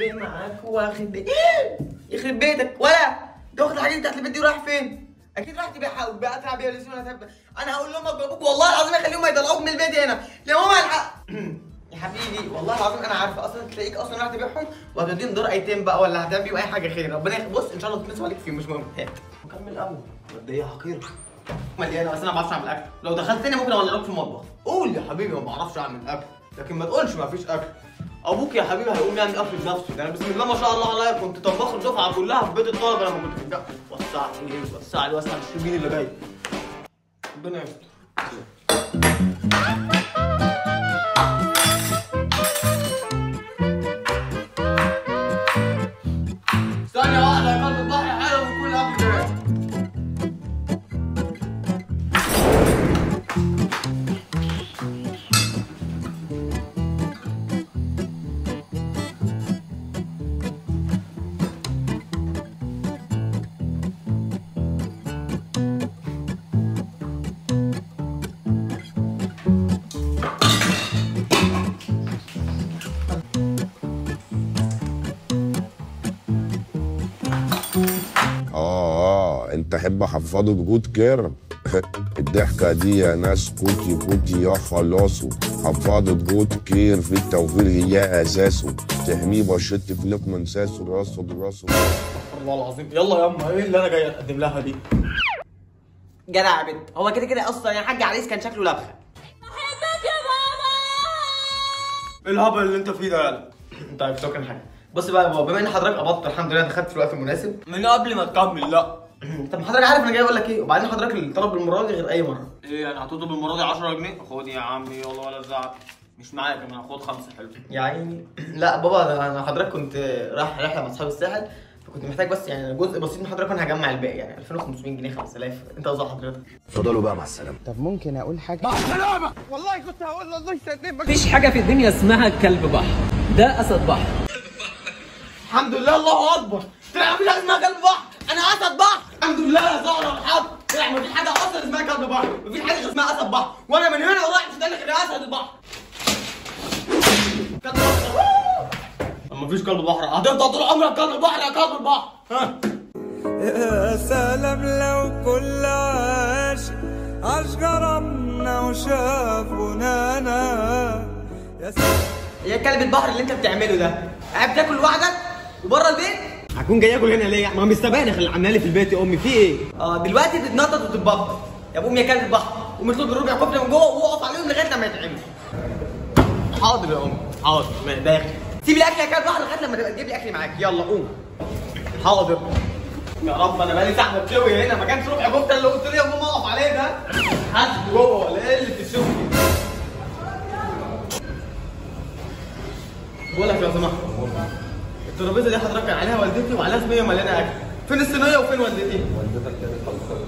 بيه معاك واخد بيه يخرب بيتك ولا انت واخد الحاجات بتاعت البيت دي ورايح فين؟ اكيد راح تبيعها وبقى تلعب بيها لسه هتبقى انا هقول لهم ابوك والله العظيم اخليهم يطلعوك من البيت هنا لو هم الحق يا حبيبي والله العظيم انا عارفه اصلا تلاقيك اصلا راح تبيعهم وهتديهم دور ايتام بقى ولا هتعمل بيهم اي حاجه خير ربنا يخ- بص ان شاء الله تنسوا عليك فيهم مش مهم هات نكمل اول قد حقيره مليانه بس انا ما بعرفش اعمل اكل لو دخلت تاني ممكن اولعك في المطبخ قول يا حبيبي ما بعرفش اعمل اكل لكن ما تقولش ما فيش اكل ابوك يا حبيبي هيقوم يعمل اكل بنفسه ده انا بسم الله ما شاء الله عليا كنت طباخ الدفعه كلها في بيت الطلبه لما كنت في الجامعه وسع لي وسع لي وسع الشربين اللي جاي ربنا يستر ثانية واحدة يا قلب البحر حلو وكل قبل كده اه انت حب احفظه جود كير الضحكة دي يا ناس كوتي كوتي يا خلاصه حفظة جود كير في التوفير هي اساسه تحميه بشط في لقمة انساسه راسه براسه والله العظيم يلا يا اما ايه اللي انا جاي اقدم لها دي جدع يا بنت هو كده كده اصلا يا حاج عريس كان شكله لبخه ايه الهبل اللي انت فيه ده يالا طيب شكرا حاجه بص بقى يا بابا بما ان حضرتك قبضت الحمد لله دخلت في الوقت المناسب من قبل ما تكمل لا طب حضرتك عارف انا جاي اقول لك ايه وبعدين حضرتك الطلب المره دي غير اي مره ايه يعني هتطلب المره دي 10 جنيه خد يا عمي يلا ولا زعل مش معايا كمان خد خمسه حلو يا عيني لا بابا ده انا حضرتك كنت رايح رحله مع اصحاب الساحل فكنت محتاج بس يعني جزء بسيط من حضرتك وانا هجمع الباقي يعني 2500 جنيه 5000 انت قصدك حضرتك اتفضلوا بقى مع السلامه طب ممكن اقول حاجه مفيش حاجة في الدنيا اسمها كلب بحر ده أسد بحر الحمد لله الله اكبر طلع مفيش حاجه اسمها كلب بحر انا اسد بحر الحمد لله يا زهره الحق طلع مفيش حاجه اصلا اسمها كلب بحر مفيش حاجه اسمها اسد بحر وانا من هنا ورايح مش هتلاقي غير اسد البحر كلب بحر أما مفيش كلب بحر هتفضل طول عمرك كلب بحر يا كلب البحر ها يا سلام لو كل عاشق عاش جرمنا وشافونا انا يا سلام يا كلب البحر اللي انت بتعمله ده قاعد تاكل لوحدك وبره البيت هكون جاي اكل هنا ليه؟ ما مستبانخ اللي عامله لي في البيت يا امي في ايه؟ اه دلوقتي تتنطط وتتبطل يا ابو امي يا كلب البحر قوم اطلب الربع كفته من جوه ووقف عليهم لغايه لما يتعمل حاضر يا امي حاضر ما- داخل سيب الاكل يا كلب البحر لغايه لما تبقى تجيب لي اكل معاك يلا قوم حاضر يا رب انا بقالي ساعه بتشوي هنا ما كانش ربع كفته اللي قلت لي يا ماما اقف عليه ده حد جوه ولا ايه اللي بتشوي بقول لك لو سمحت الترابيزه دي حضرتك كان عليها والدتي وعليها صينيه مليانه اكل فين الصينيه وفين والدتي؟ والدتك كانت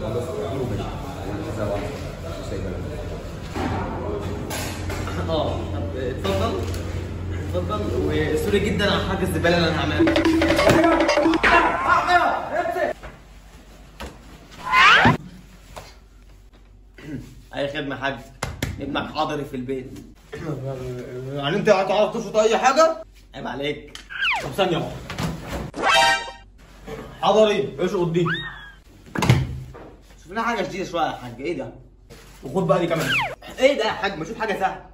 اه طب اتفضل اتفضل وسوري جدا على حاجه الزباله اللي انا هعملها اي خدمه يا حاج ابنك حاضري في البيت يعني انت هتعرف تشرط اي حاجه عيب عليك طب ثانيه واحده حضري اشقط دي شوف لنا حاجه جديده شويه يا حاج ايه ده وخد بقى دي كمان ايه ده يا حاج ما شوف حاجه سهله